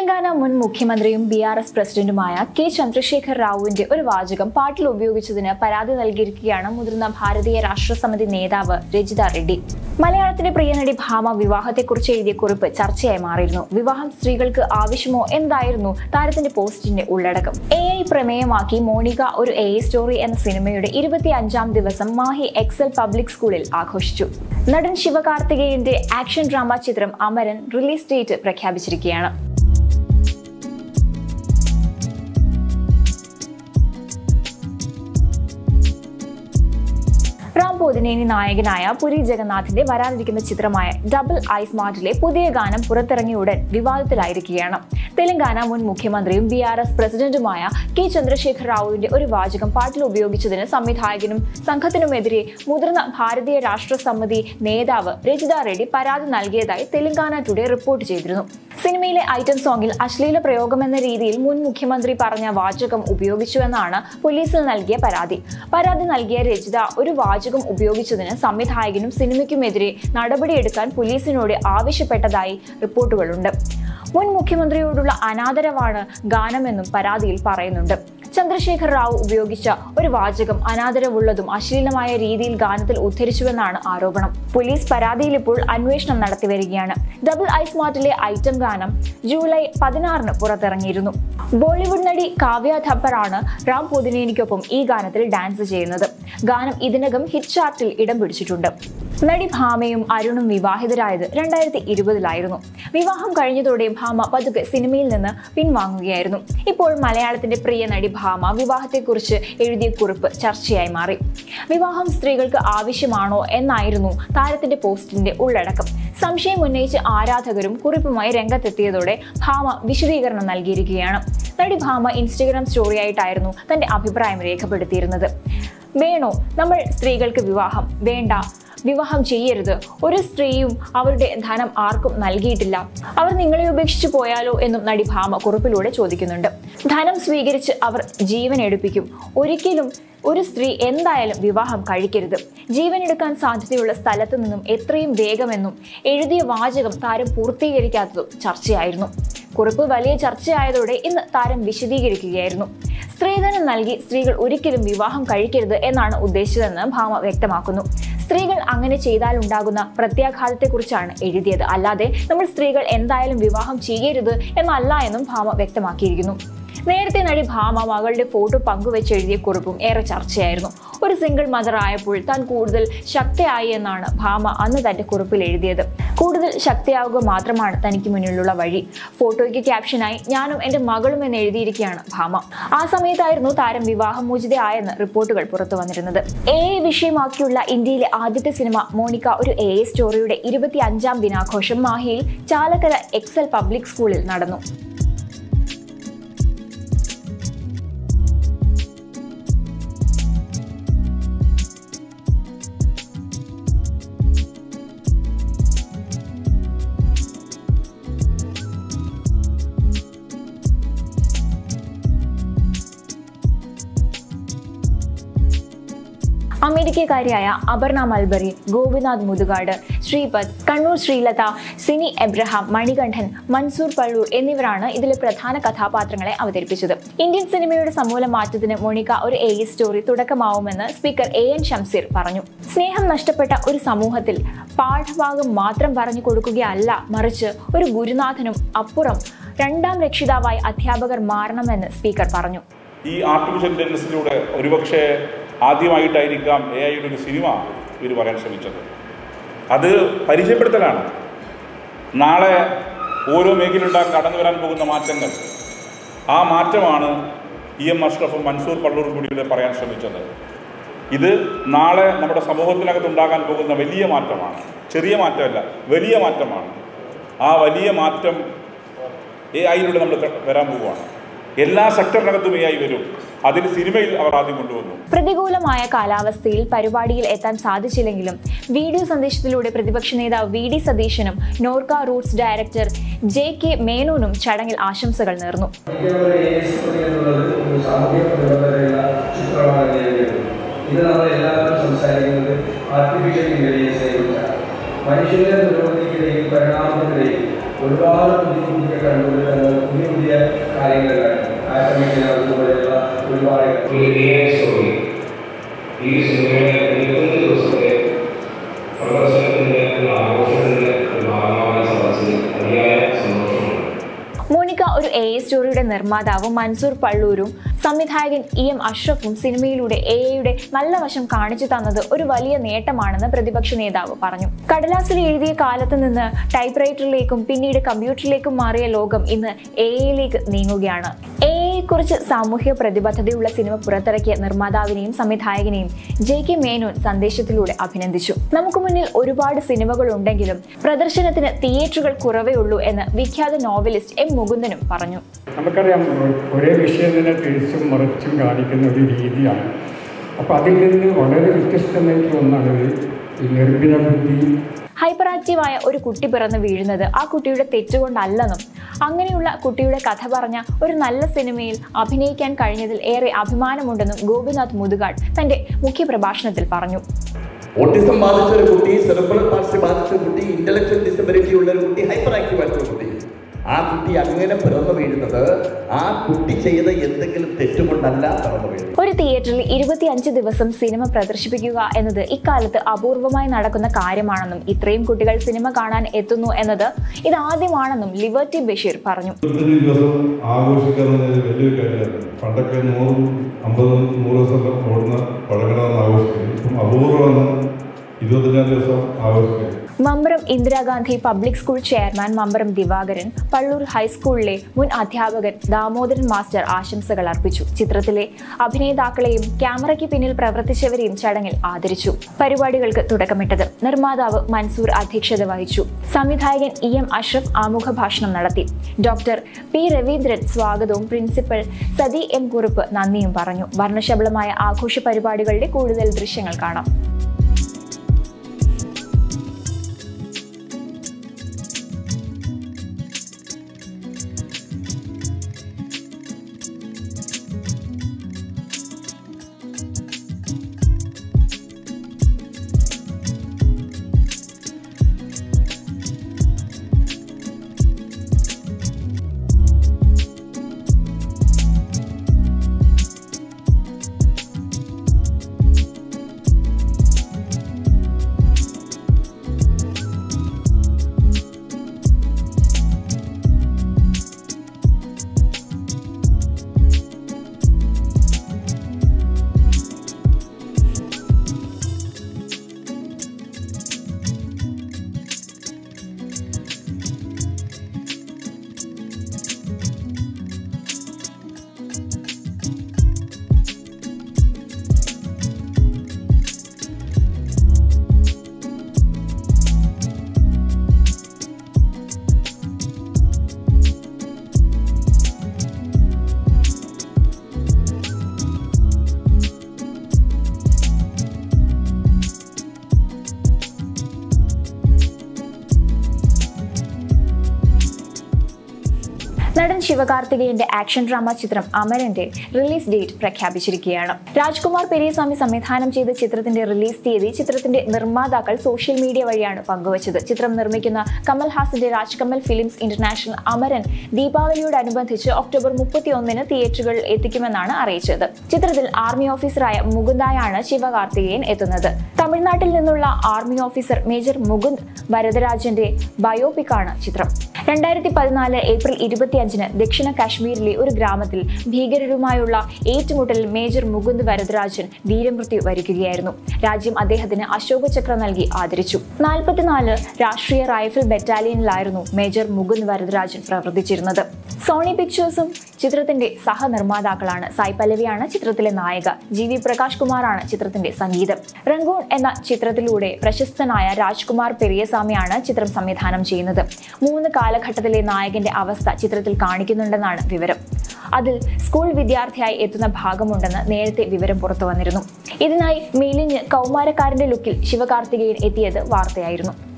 തെലങ്കാന മുൻ മുഖ്യമന്ത്രിയും B R S പ്രസിഡന്റുമായ കെ ചന്ദ്രശേഖർ റാവുവിന്റെ ഒരു വാചകം പാട്ടിൽ ഉപയോഗിച്ചതിന് പരാതി നൽകിയിരിക്കുകയാണ് മുതിർന്ന ഭാരതീയ രാഷ്ട്രസമിതി നേതാവ് രജിത റെഡ്ഡി മലയാളത്തിലെ പ്രിയ നടി ഭാമ വിവാഹത്തെക്കുറിച്ച് എഴുതിയ കുറിപ്പ് ചർച്ചയായി മാറിയിരുന്നു വിവാഹം സ്ത്രീകൾക്ക് ആവശ്യമോ എന്തായിരുന്നു താരത്തിന്റെ പോസ്റ്റിന്റെ ഉള്ളടക്കം എ ഐ പ്രമേയമാക്കി മോണിക ഒരു എ ഐ സ്റ്റോറി എന്ന സിനിമയുടെ ഇരുപത്തി അഞ്ചാം ദിവസം മാഹി എക്സൽ പബ്ലിക് സ്കൂളിൽ ആഘോഷിച്ചു നടൻ ശിവകാർത്തികേയന്റെ ആക്ഷൻ ഡ്രാമ ചിത്രം അമരൻ റിലീസ് ഡേറ്റ് പ്രഖ്യാപിച്ചിരിക്കുകയാണ് റാം പോതിനേനി നായകനായ പുരി ജഗന്നാഥിന്റെ വരാനിരിക്കുന്ന ചിത്രമായ ഡബിൾ ഐ സ്മാർട്ടിലെ പുതിയ ഗാനം പുറത്തിറങ്ങിയ ഉടൻ വിവാദത്തിലായിരിക്കുകയാണ് തെലങ്കാന മുൻ മുഖ്യമന്ത്രിയും ബി ആർ എസ് പ്രസിഡന്റുമായ കെ ചന്ദ്രശേഖർ റാവുവിന്റെ ഒരു വാചകം പാട്ടിൽ ഉപയോഗിച്ചതിന് സംവിധായകനും സംഘത്തിനുമെതിരെ മുതിർന്ന ഭാരതീയ രാഷ്ട്ര സമിതി നേതാവ് രജിത റെഡ്ഡി പരാതി നൽകിയതായി തെലങ്കാന ടുഡേ റിപ്പോർട്ട് ചെയ്തിരുന്നു സിനിമയിലെ ഐറ്റം സോങ്ങിൽ അശ്ലീല പ്രയോഗമെന്ന രീതിയിൽ മുൻ മുഖ്യമന്ത്രി പറഞ്ഞ വാചകം ഉപയോഗിച്ചുവെന്നാണ് പോലീസിൽ നൽകിയ പരാതി പരാതി നൽകിയ രജിത ഒരു വാചകം ഉപയോഗിച്ചതിന് സംവിധായകനും സിനിമയ്ക്കുമെതിരെ നടപടിയെടുക്കാൻ പോലീസിനോട് ആവശ്യപ്പെട്ടതായി റിപ്പോർട്ടുകളുണ്ട് മുൻ മുഖ്യമന്ത്രിയോടുള്ള അനാദരവാണ് ഗാനമെന്നും പരാതിയിൽ പറയുന്നുണ്ട് ചന്ദ്രശേഖർ റാവു ഉപയോഗിച്ച ഒരു വാചകം അനാദരവുള്ളതും അശ്ലീലമായ രീതിയിൽ ഗാനത്തിൽ ഉദ്ധരിച്ചുവെന്നാണ് ആരോപണം പോലീസ് പരാതിയിൽ ഇപ്പോൾ അന്വേഷണം നടത്തിവരികയാണ് ഡബിൾ ഐ സ്മാർട്ടിലെ ഐറ്റം ഗാനം ജൂലൈ പതിനാറിന് പുറത്തിറങ്ങിയിരുന്നു ബോളിവുഡ് നടി കാവ്യ ഥപ്പറാണ് റാം പുതിനേനിക്കൊപ്പം ഈ ഗാനത്തിൽ ഡാൻസ് ചെയ്യുന്നത് ഗാനം ഇതിനകം ഹിറ്റ് ചാർട്ടിൽ ഇടം പിടിച്ചിട്ടുണ്ട് നടി ഭാമയും അരുണും വിവാഹിതരായത് രണ്ടായിരത്തി ഇരുപതിലായിരുന്നു വിവാഹം കഴിഞ്ഞതോടെ ഭാമ പതുക്കെ സിനിമയിൽ നിന്ന് പിൻവാങ്ങുകയായിരുന്നു ഇപ്പോൾ മലയാളത്തിന്റെ പ്രിയ നടി ഭാമ വിവാഹത്തെക്കുറിച്ച് എഴുതിയ കുറിപ്പ് ചർച്ചയായി മാറി വിവാഹം സ്ത്രീകൾക്ക് ആവശ്യമാണോ എന്നായിരുന്നു താരത്തിന്റെ പോസ്റ്റിന്റെ ഉള്ളടക്കം സംശയം ഉന്നയിച്ച് ആരാധകരും കുറിപ്പുമായി രംഗത്തെത്തിയതോടെ ഭാമ വിശദീകരണം നൽകിയിരിക്കുകയാണ് നടി ഭാമ ഇൻസ്റ്റഗ്രാം സ്റ്റോറിയായിട്ടായിരുന്നു തന്റെ അഭിപ്രായം രേഖപ്പെടുത്തിയിരുന്നത് വേണോ നമ്മൾ സ്ത്രീകൾക്ക് വിവാഹം വേണ്ട വിവാഹം ചെയ്യരുത് ഒരു സ്ത്രീയും അവരുടെ ധനം ആർക്കും നൽകിയിട്ടില്ല അവർ നിങ്ങളെ ഉപേക്ഷിച്ചു പോയാലോ എന്നും നടി ഭാമ കുറിപ്പിലൂടെ ചോദിക്കുന്നുണ്ട് ധനം സ്വീകരിച്ച് അവർ ജീവൻ എടുപ്പിക്കും ഒരിക്കലും ഒരു സ്ത്രീ എന്തായാലും വിവാഹം കഴിക്കരുത് ജീവൻ എടുക്കാൻ സാധ്യതയുള്ള സ്ഥലത്തു നിന്നും എത്രയും വേഗമെന്നും എഴുതിയ വാചകം താരം പൂർത്തീകരിക്കാത്തതും ചർച്ചയായിരുന്നു കുറിപ്പ് വലിയ ചർച്ചയായതോടെ ഇന്ന് താരം വിശദീകരിക്കുകയായിരുന്നു സ്ത്രീധനം നൽകി സ്ത്രീകൾ ഒരിക്കലും വിവാഹം കഴിക്കരുത് എന്നാണ് ഉദ്ദേശിച്ചതെന്ന് ഭാമ വ്യക്തമാക്കുന്നു സ്ത്രീകൾ അങ്ങനെ ചെയ്താൽ ഉണ്ടാകുന്ന പ്രത്യാഘാതത്തെക്കുറിച്ചാണ് എഴുതിയത് അല്ലാതെ നമ്മൾ സ്ത്രീകൾ എന്തായാലും വിവാഹം ചെയ്യരുത് എന്നല്ല എന്നും ഭാമ വ്യക്തമാക്കിയിരിക്കുന്നു നേരത്തെ നടി ഭാമ മകളുടെ ഫോട്ടോ പങ്കുവെച്ച് എഴുതിയ കുറിപ്പും ഏറെ ചർച്ചയായിരുന്നു ഒരു സിംഗിൾ മദർ ആയപ്പോൾ താൻ കൂടുതൽ ശക്തിയായി എന്നാണ് ഭാമ അന്ന് തന്റെ കുറിപ്പിൽ എഴുതിയത് കൂടുതൽ ശക്തിയാവുക മാത്രമാണ് തനിക്ക് മുന്നിലുള്ള വഴി ഫോട്ടോയ്ക്ക് ക്യാപ്ഷനായി ഞാനും എന്റെ മകളും എന്ന് എഴുതിയിരിക്കുകയാണ് ഭാമ ആ സമയത്തായിരുന്നു താരം വിവാഹമോചിതയായെന്ന് റിപ്പോർട്ടുകൾ പുറത്തു വന്നിരുന്നത് എ ഐ വിഷയമാക്കിയുള്ള ഇന്ത്യയിലെ ആദ്യത്തെ സിനിമ മോണിക്ക ഒരു എ ഐ സ്റ്റോറിയുടെ ഇരുപത്തി അഞ്ചാം ദിനാഘോഷം മാഹിയിൽ ചാലക്കര എക്സൽ പബ്ലിക് സ്കൂളിൽ നടന്നു അമേരിക്കക്കാരിയായ അപർണ മൽബറി ഗോപിനാഥ് മുതുകാട് ശ്രീപദ് കണ്ണൂർ ശ്രീലത സിനി എബ്രഹാം മണികണ്ഠൻ മൻസൂർ പള്ളൂർ എന്നിവരാണ് ഇതിലെ പ്രധാന കഥാപാത്രങ്ങളെ അവതരിപ്പിച്ചത് ഇന്ത്യൻ സിനിമയുടെ സമൂല മാറ്റത്തിന് മോണിക്ക ഒരു എ സ്റ്റോറി തുടക്കമാവുമെന്ന് സ്പീക്കർ എ എൻ ഷംസീർ പറഞ്ഞു സ്നേഹം നഷ്ടപ്പെട്ട ഒരു സമൂഹത്തിൽ പാഠഭാഗം മാത്രം പറഞ്ഞു കൊടുക്കുകയല്ല മറിച്ച് ഒരു ഗുരുനാഥനും അപ്പുറം രണ്ടാം രക്ഷിതാവായി അധ്യാപകർ മാറണമെന്ന് സ്പീക്കർ പറഞ്ഞു ഈ ആർട്ടിഫിഷ്യൽ ഇൻ്റലിജൻസിലൂടെ ഒരുപക്ഷെ ആദ്യമായിട്ടായിരിക്കാം എ ഐയുടെ ഒരു സിനിമ ഇവർ പറയാൻ ശ്രമിച്ചത് അത് പരിചയപ്പെടുത്തലാണ് നാളെ ഓരോ മേഖലയുണ്ടാകും കടന്നു വരാൻ പോകുന്ന മാറ്റങ്ങൾ ആ മാറ്റമാണ് ഇ എം അഷ്റഫും മൻസൂർ പള്ളൂറും കൂടി ഇവിടെ പറയാൻ ശ്രമിച്ചത് ഇത് നാളെ നമ്മുടെ സമൂഹത്തിനകത്ത് ഉണ്ടാകാൻ പോകുന്ന വലിയ മാറ്റമാണ് ചെറിയ മാറ്റമല്ല വലിയ മാറ്റമാണ് ആ വലിയ മാറ്റം എ ഐയിലൂടെ നമ്മൾ ക- വരാൻ പോവുകയാണ് എല്ലാ സെക്ടറിനകത്തും എ ഐ വരും അതിൽ സിനിമയിൽ അവർ ആദ്യം കൊണ്ടുവന്നു പ്രതികൂലമായ കാലാവസ്ഥയിൽ പരിപാടിയിൽ എത്താൻ സാധിച്ചില്ലെങ്കിലും വീഡിയോ സന്ദേശത്തിലൂടെ പ്രതിപക്ഷ നേതാവ് വി ഡി സതീശനും Norka roots director J K മേനോനും ചടങ്ങിൽ ആശംസകൾ നേർന്നു മിക്കവാറും ഏകദേശം എന്നുള്ളത് ഒരു സാമൂഹ്യ പരിവർത്തനയുള്ള ചിത്രമാണ് നേരിടുന്നത് ഇത് നമ്മൾ എല്ലാവരും സംസാരിക്കുന്നത് ആർട്ടിഫിഷ്യൽ ഇൻ്റലിജൻസിനെ കുറിച്ചാണ് മനുഷ്യരുടെ പുരോഗതിക്കിടയിൽ പരിണാമത്തിനിടയിൽ ഒരുപാട് പുതിയ പുതിയ കഴിവുകൾ പുതിയ എ എ സ്റ്റോറിയുടെ നിർമ്മാതാവും മൻസൂർ പള്ളൂരും സംവിധായകൻ ഇ എം അഷ്റഫും സിനിമയിലൂടെ എ ഐയുടെ നല്ല വശം കാണിച്ചു തന്നത് ഒരു വലിയ നേട്ടമാണെന്ന് പ്രതിപക്ഷ നേതാവ് പറഞ്ഞു കടലാസിൽ എഴുതിയ കാലത്ത് നിന്ന് ടൈപ്പ് റൈറ്ററിലേക്കും പിന്നീട് കമ്പ്യൂട്ടറിലേക്കും മാറിയ ലോകം ഇന്ന് എ ഐയിലേക്ക് നീങ്ങുകയാണ് എ ഐയെക്കുറിച്ച് സാമൂഹ്യ പ്രതിബദ്ധതയുള്ള സിനിമ പുറത്തിറക്കിയ നിർമ്മാതാവിനെയും സംവിധായകനെയും ജെ കെ മേനോൻ സന്ദേശത്തിലൂടെ അഭിനന്ദിച്ചു നമുക്ക് മുന്നിൽ ഒരുപാട് സിനിമകൾ ഉണ്ടെങ്കിലും പ്രദർശനത്തിന് തിയേറ്ററുകൾ കുറവേ ഉള്ളൂ എന്ന് വിഖ്യാത നോവലിസ്റ്റ് എം മുകുന്ദനും പറഞ്ഞു നമുക്കറിയാം ഒ- ഒരേ വിഷയം തന്നെ തിരിച്ചും മറിച്ചും കാണിക്കുന്ന ഒരു രീതിയാണ് അപ്പോൾ അതിൽ നിന്ന് വളരെ വ്യത്യസ്തമായിട്ടുള്ള ഒന്നാണ് ഇത് ഈ നിർമ്മിത ബുദ്ധി ഹൈപ്പർ ആക്റ്റീവായ ഒരു കുട്ടി പിറന്നു വീഴുന്നത് ആ കുട്ടിയുടെ തെറ്റുകൊണ്ടല്ലെന്നും അങ്ങനെയുള്ള കുട്ടിയുടെ കഥ പറഞ്ഞ ഒരു നല്ല സിനിമയിൽ അഭിനയിക്കാൻ കഴിഞ്ഞതിൽ ഏറെ അഭിമാനമുണ്ടെന്നും ഗോപിനാഥ് മുതുകാട് തന്റെ മുഖ്യപ്രഭാഷണത്തിൽ പറഞ്ഞു ഓട്ടിസം ബാധിച്ച ഒരു കുട്ടി സെറിബ്രൽ പാൾസി ബാധിച്ച ഒരു കുട്ടി ഇന്റലക്ച്വൽ ഡിസബിലിറ്റി ഉള്ള ഒരു കുട്ടി ഹൈപ്പർ ആക്റ്റീവ് ആയിട്ടുള്ള കുട്ടി ആ കുട്ടി അങ്ങനെ പിറന്നു വീഴുന്നത് ആ കുട്ടി ചെയ്ത എന്തെങ്കിലും തെറ്റുകൊണ്ടല്ല പിറന്നു വീഴുന്നത് ഒരു തിയേറ്ററിൽ ഇരുപത്തിയഞ്ച് ദിവസം സിനിമ പ്രദർശിപ്പിക്കുക എന്നത് ഇക്കാലത്ത് അപൂർവമായി നടക്കുന്ന കാര്യമാണെന്നും ഇത്രയും കുട്ടികൾ സിനിമ കാണാൻ എത്തുന്നു എന്നത് ഇതാദ്യമാണെന്നും ലിബർട്ടി ബഷീർ പറഞ്ഞു ഇരുപത്തഞ്ച് ദിവസം ആഘോഷിക്കുക എന്ന് പറഞ്ഞാൽ വലിയൊരു കാര്യമാണ് പണ്ടൊക്കെ നൂറും അമ്പതും നൂറ് ദിവസം ഓടുന്ന പഴങ്ങളാണ് ആഘോഷിക്കുന്നത് ഇപ്പം അപൂർവമാണ് ഇരുപത്തഞ്ചാം ദിവസം ആഘോഷിക്കുന്നത് Mambaram Indira Gandhi public school chairman Mambaram Divakaran Pallur ഹൈസ്കൂളിലെ മുൻ അധ്യാപകൻ ദാമോദരൻ മാസ്റ്റർ ആശംസകൾ അർപ്പിച്ചു ചിത്രത്തിലെ അഭിനേതാക്കളെയും ക്യാമറയ്ക്ക് പിന്നിൽ പ്രവർത്തിച്ചവരെയും ചടങ്ങിൽ ആദരിച്ചു പരിപാടികൾക്ക് തുടക്കമിട്ടത് നിർമ്മാതാവ് മൻസൂർ അധ്യക്ഷത വഹിച്ചു സംവിധായകൻ ഇ എം അഷ്റഫ് ആമുഖ ഭാഷണം നടത്തി ഡോക്ടർ പി രവീന്ദ്രൻ സ്വാഗതവും പ്രിൻസിപ്പൽ സതി എം കുറുപ്പ് നന്ദിയും പറഞ്ഞു വർണ്ണശബളമായ ആഘോഷ പരിപാടികളുടെ കൂടുതൽ ദൃശ്യങ്ങൾ കാണാം നടൻ ശിവകാർത്തികേയന്റെ ആക്ഷൻ ഡ്രാമ ചിത്രം അമരന്റെ റിലീസ് ഡേറ്റ് പ്രഖ്യാപിച്ചിരിക്കുകയാണ് രാജ്കുമാർ പെരിയസ്വാമി സംവിധാനം ചെയ്ത ചിത്രത്തിന്റെ റിലീസ് തീയതി ചിത്രത്തിന്റെ നിർമ്മാതാക്കൾ സോഷ്യൽ മീഡിയ വഴിയാണ് പങ്കുവച്ചത് ചിത്രം നിർമ്മിക്കുന്ന കമൽ ഹാസന്റെ രാജ്കമൽ ഫിലിംസ് ഇന്റർനാഷണൽ അമരൻ ദീപാവലിയോടനുബന്ധിച്ച് ഒക്ടോബർ മുപ്പത്തി ഒന്നിന് തിയേറ്ററുകളിൽ എത്തിക്കുമെന്നാണ് അറിയിച്ചത് ചിത്രത്തിൽ ആർമി ഓഫീസറായ മുകുന്ദായാണ് ശിവകാർത്തികേയൻ എത്തുന്നത് തമിഴ്നാട്ടിൽ നിന്നുള്ള ആർമി ഓഫീസർ മേജർ മുകുന്ദ് വരദരാജന്റെ ബയോപിക്കാണ് ചിത്രം രണ്ടായിരത്തി പതിനാല് ഏപ്രിൽ ഇരുപത്തിയഞ്ചിന് ദക്ഷിണ കാശ്മീരിലെ ഒരു ഗ്രാമത്തിൽ ഭീകരരുമായുള്ള ഏറ്റുമുട്ടലിൽ മേജർ മുകുന്ദ് വരദരാജൻ വീരമൃത്യു വരിക്കുകയായിരുന്നു രാജ്യം അദ്ദേഹത്തിന് അശോക ചക്ര നൽകി ആദരിച്ചു നാൽപ്പത്തിനാല് രാഷ്ട്രീയ റൈഫിൾ ബറ്റാലിയനിലായിരുന്നു മേജർ മുകുന്ദ് വരദരാജൻ പ്രവർത്തിച്ചിരുന്നത് സോണി പിക്ചേഴ്സും ചിത്രത്തിന്റെ സഹനിർമ്മാതാക്കളാണ് സായ് പല്ലവിയാണ് ചിത്രത്തിലെ നായിക ജി വി പ്രകാശ് കുമാറാണ് ചിത്രത്തിന്റെ സംഗീതം റംഗൂൺ എന്ന ചിത്രത്തിലൂടെ പ്രശസ്തനായ രാജ്കുമാർ പെരിയസ്വാമിയാണ് ചിത്രം സംവിധാനം ചെയ്യുന്നത് മൂന്ന് കാലഘട്ടത്തിലെ നായകന്റെ അവസ്ഥ ചിത്രത്തിൽ കാണിക്കുന്നുണ്ടെന്നാണ് വിവരം അതിൽ സ്കൂൾ വിദ്യാർത്ഥിയായി എത്തുന്ന ഭാഗമുണ്ടെന്ന് നേരത്തെ വിവരം പുറത്തു വന്നിരുന്നു ഇതിനായി മെലിഞ്ഞ് കൗമാരക്കാരന്റെ ലുക്കിൽ ശിവകാർത്തികേയൻ എത്തിയത് വാർത്തയായിരുന്നു